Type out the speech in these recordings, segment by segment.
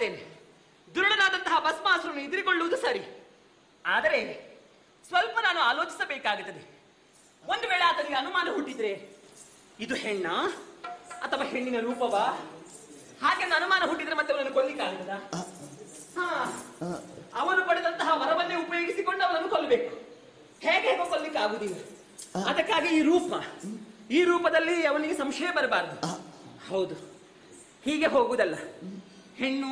ಇದ್ದೇನೆ ದುರುಳನಾದಂತಹ ಭಸ್ಮಾಸುರನು ಎದುರುಗೊಳ್ಳುವುದು ಸರಿ ಆದರೆ ಸ್ವಲ್ಪ ನಾನು ಆಲೋಚಿಸಬೇಕಾಗುತ್ತದೆ ಒಂದು ವೇಳೆ ಆತನಿಗೆ ಅನುಮಾನ ಹುಟ್ಟಿದ್ರೆ ಇದು ಹೆಣ್ಣ ಅಥವಾ ಹೆಣ್ಣಿನ ರೂಪವಾ ಹಾಗೆ ಒಂದು ಅನುಮಾನ ಹುಟ್ಟಿದ್ರೆ ಮತ್ತೆ ಅವನನ್ನು ಕೊಲ್ಲಿಕ್ಕಾಗುತ್ತದಾ ಹಾ ಅವನು ಪಡೆದಂತಹ ವರವನ್ನೇ ಉಪಯೋಗಿಸಿಕೊಂಡು ಅವನನ್ನು ಕೊಲ್ಲಬೇಕು ಹೇಗೆ ಹೇಗೋ ಕೊಲ್ಲಿಕ್ಕೆ ಆಗುದಿಲ್ಲ ಅದಕ್ಕಾಗಿ ಈ ರೂಪ ಈ ರೂಪದಲ್ಲಿ ಅವನಿಗೆ ಸಂಶಯ ಬರಬಾರದು ಹೌದು ಹೀಗೆ ಹೋಗುದಲ್ಲ ಹೆಣ್ಣು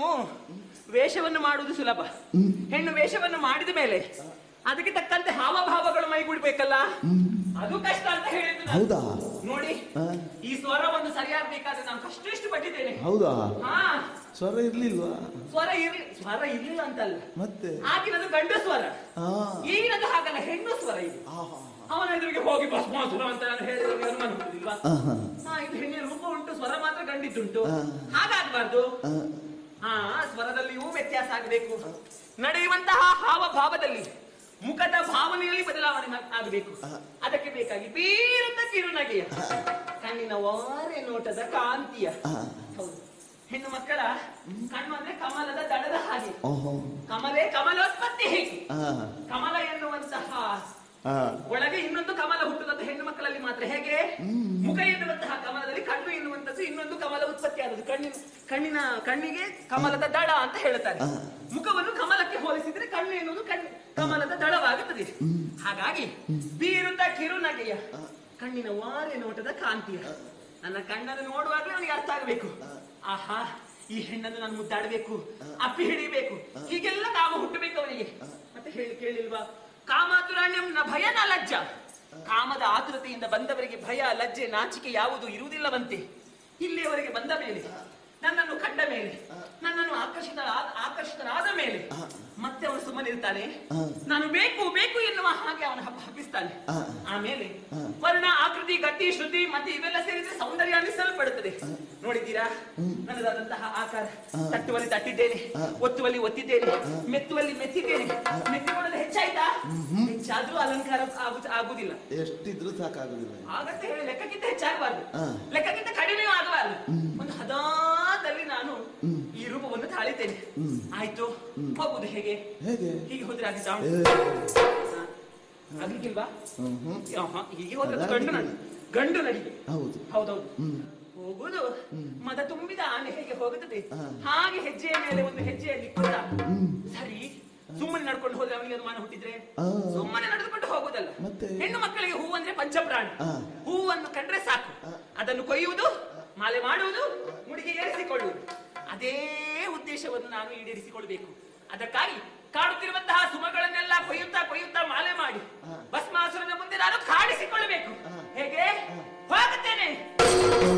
ವೇಷವನ್ನು ಮಾಡುವುದು ಸುಲಭ ಹೆಣ್ಣು ವೇಷವನ್ನು ಮಾಡಿದ ಮೇಲೆ ಅದಕ್ಕೆ ತಕ್ಕಂತೆ ಹಾವಭಾವಗಳು ಮೈಗೂಡ್ಬೇಕಲ್ಲ ಅದು ಕಷ್ಟ ಅಂತ ಹೇಳಿದ್ದು ನಾನು. ಹೌದಾ ನೋಡಿ ಆ. ಈ ಸ್ವರ ಒಂದು ಸರಿಯಾಗಬೇಕಾದ್ರೆ ನಾನು ಕಷ್ಟ ಎಷ್ಟು ಪಟ್ಟಿದ್ದೇನೆ ಹೌದಾ ಹಾ ಸ್ವರ ಇರ್ಲಿಲ್ವಾ ಸ್ವರ ಇರ್ಲಿ ಸ್ವರ ಇರ್ಲಿಲ್ಲ ಅಂತಲ್ಲ ಮತ್ತೆ ಆಗಿನದು ಗಂಡು ಸ್ವರ ಆ ಈಗಿನದು ಹಾಗಲ್ಲ ಹೆಣ್ಣು ಸ್ವರ ಇದು ಆಹಾ. ಅವನ ಎದುರಿಗೆ ಹೋಗಿ ಭಸ್ಮಾಸುರ ಅಂತ ನಾನು ಹೇಳಿದ್ರೆ ಅವ್ನಿಗೆ ಅನುಮಾನ ಹುಟ್ಟುದಿಲ್ವಾ ಆಹಾ. ಹಾ ಇದು ಹೆಣ್ಣಿನ ರೂಪ ಉಂಟು ಸ್ವರ ಮಾತ್ರ ಗಂಡಿದ್ದುಂಟು ಆ. ಹಾಗಾಗಬಾರ್ದು ಆ, ಹಾ ಸ್ವರದಲ್ಲಿಯೂ ವ್ಯತ್ಯಾಸ ಆಗಬೇಕು ನಡೆಯುವಂತಹ ಹಾವಭಾವದಲ್ಲಿ ಮುಖದ ಭಾವನೆಯಲ್ಲಿ ಬದಲಾವಣೆ ಮಾ- ಆಗಬೇಕು ಅದಕ್ಕೆ ಬೇಕಾಗಿ ಬೀರದ ಕಿರುನಗೆಯ ಕಣ್ಣಿನ ವಾರೆ ನೋಟದ ಕಾಂತಿಯ ಆ. ಹೌದು ಹೆಣ್ಣು ಮಕ್ಕಳ ಕಣ್ಣು ಅಂದ್ರೆ ಕಮಲದ ದಡದ ಹಾಗೆ ಓಹೋ ಕಮಲೇ ಕಮಲೋತ್ಪತ್ತಿ ಹೇಗೆ ಆ, ಕಮಲ ಎನ್ನುವಂತಹ ಆ, ಒಳಗೆ ಇನ್ನೊಂದು ಕಮಲ ಹುಟ್ಟುವಂತ ಹೆಣ್ಣು ಮಕ್ಕಳಲ್ಲಿ ಮಾತ್ರ ಹೇಗೆ ಮುಖ ಎನ್ನುವಂತಹ ಕಮಲದಲ್ಲಿ ಕಣ್ಣು ಎನ್ನುವಂತದ್ದು ಇನ್ನೊಂದು ಕಮಲ ಉತ್ಪತ್ತಿ ಆದದ್ದು ಕಣ್ಣಿನ ಕಣ್ಣಿನ ಕಣ್ಣಿಗೆ ಕಮಲದ ದಳ ಅಂತ ಹೇಳ್ತಾರೆ ಮುಖವನ್ನು ಕಮಲಕ್ಕೆ ಹೋಲಿಸಿದ್ರೆ ಕಣ್ಣು ಎನ್ನುವುದು ಕಣ್ಣು ಕಮಲದ ದಳವಾಗುತ್ತದೆ ಹಾಗಾಗಿ ಬೀರುತ್ತ ಕಿರುನಗೆಯ ಕಣ್ಣಿನ ವಾರೆ ನೋಟದ ಕಾಂತಿಯ ನನ್ನ ಕಣ್ಣನ್ನು ನೋಡುವಾಗಲೇ ಅವನಿಗೆ ಅರ್ಥ ಆಗಬೇಕು ಆಹಾ ಈ ಹೆಣ್ಣನ್ನು ನಾನು ಮುದ್ದಾಡಬೇಕು ಅಪ್ಪಿ ಹಿಡಿಬೇಕು ಹೀಗೆಲ್ಲ ಕಾಮ ಹುಟ್ಟಬೇಕು ಅವನಿಗೆ ಮತ್ತೆ ಹೇಳಿ ಕೇಳಿಲ್ವಾ ಕಾಮಾತುರಾಣ್ಯಂ ನ ಭಯ ನ ಲಜ್ಜ ಕಾಮದ ಆತುರತೆಯಿಂದ ಬಂದವರಿಗೆ ಭಯ ಲಜ್ಜೆ ನಾಚಿಕೆ ಯಾವುದು ಇರುವುದಿಲ್ಲವಂತೆ ಇಲ್ಲಿಯವರೆಗೆ ಬಂದ ಮೇಲೆ ನನ್ನನ್ನು ಕಂಡ ಮೇಲೆ ನನ್ನನ್ನು ಆಕರ್ಷಿತ ಆಕರ್ಷಿತನಾದ ಮೇಲೆ ಮತ್ತೆ ಅವನು ಸುಮ್ಮನಿರ್ತಾನೆ ನಾನು ಬೇಕು ಬೇಕು ಎನ್ನುವ ಹಾಗೆ ಅವನು ಹಬ್ಬ ಹಬ್ಬಿಸ್ತಾನೆ ಆಮೇಲೆ ವರ್ಣ ಆಕೃತಿ ಗತಿ ಶ್ರುತಿ ಮತ್ತೆ ಇವೆಲ್ಲ ಸೇರಿದ್ರೆ ಸೌಂದರ್ಯ ಅನ್ನಿಸಲ್ಪಡುತ್ತದೆ ನೋಡಿದ್ದೀರಾ ನನ್ನದಾದಂತಹ ಆಕಾರ ತಟ್ಟುವಲ್ಲಿ ತಟ್ಟಿದ್ದೇನೆ ಒತ್ತುವಲ್ಲಿ ಒತ್ತಿದ್ದೇನೆ ಮೆತ್ತುವಲ್ಲಿ ಮೆತ್ತಿದ್ದೇನೆ ಮೆತ್ತಿಕೊಳ್ಳಲು ಹೆಚ್ಚಾಯ್ತಾ ಹೆಚ್ಚಾದ್ರೂ ಅಲಂಕಾರ ಆಗು- ಆಗುದಿಲ್ಲ ಎಷ್ಟಿದ್ರು ಸಾಕಾಗುದಿಲ್ಲ ಆಗತ್ತೆ ಹೇಳಿ ಲೆಕ್ಕಕ್ಕಿಂತ ಹೆಚ್ಚಾಗಬಾರ್ದು ಹಾ. ಲೆಕ್ಕಕ್ಕಿಂತ ಕಡಿಮೆಯೂ ಆಗಬಾರ್ದು ಒಂದು ಹದಾದಲ್ಲಿ ನಾನು ಈ ರೂಪವನ್ನು ತಾಳಿದ್ದೇನೆ ಆಯ್ತು ಹೋಗುದು ಹೇಗೆ ಹೇಗೆ ಹೀಗೆ ಹೋದ್ರೆ ಆಗಿದ್ದ ಏ, ಆಗ್ಲಿಕ್ಕಿಲ್ವಾ ಹ್ಮ್, ಹ್ಮ್. ಆಹಾ, ಹೀಗೆ ಹೋದ್ರೆ ಅದು ಅದಾಗ್ಲಿಕ್ಕಿಲ್ಲ. ಗಂಡು ನಡಿ ಗಂಡು ನಡಿಗೆ ಹೌದು ಹೌದೌದು ಹ್ಮ್. ಹೋಗುದು ಮದ ತುಂಬಿದ ಆನೆ ಹೇಗೆ ಹೋಗುತ್ತದೆ ಹಾ. ಹಾಗೆ ಹೆಜ್ಜೆಯ ಮೇಲೆ ಒಂದು ಹೆಜ್ಜೆಯಲ್ಲಿ ಕೂತ ಸರಿ ಸುಮ್ಮನೆ ನಡ್ಕೊಂಡು ಹೋದ್ರೆ ಅವನಿಗೆ ಅನುಮಾನ ಹುಟ್ಟಿದ್ರೆ ಆ. ಸುಮ್ಮನೆ ನಡೆದುಕೊಂಡು ಹೋಗುದಲ್ಲ ಮತ್ತೆ? ಹೆಣ್ಣು ಮಕ್ಕಳಿಗೆ ಹೂ ಅಂದ್ರೆ ಪಂಚಪ್ರಾಣ ಆ. ಹೂವನ್ನು ಕಂಡ್ರೆ ಸಾಕು ಅದನ್ನು ಕೊಯ್ಯುವುದು ಮಾಲೆ ಮಾಡುವುದು ಮುಡಿಗೆ ಏರಿಸಿಕೊಳ್ಳುವುದು ಅದೇ ಉದ್ದೇಶವನ್ನು ನಾನು ಈಡೇರಿಸಿಕೊಳ್ಬೇಕು ಅದಕ್ಕಾಗಿ ಕಾಡುತ್ತಿರುವಂತಹ ಸುಮಗಳನ್ನೆಲ್ಲ ಕೊಯ್ಯುತ್ತಾ ಕೊಯ್ಯುತ್ತಾ ಮಾಲೆ ಮಾಡಿ ಭಸ್ಮಾಸುರನ ಮುಂದೆ ನಾನು ಕಾಡಿಸಿಕೊಳ್ಳಬೇಕು ಹೇಗೆ ಹೋಗುತ್ತೇನೆ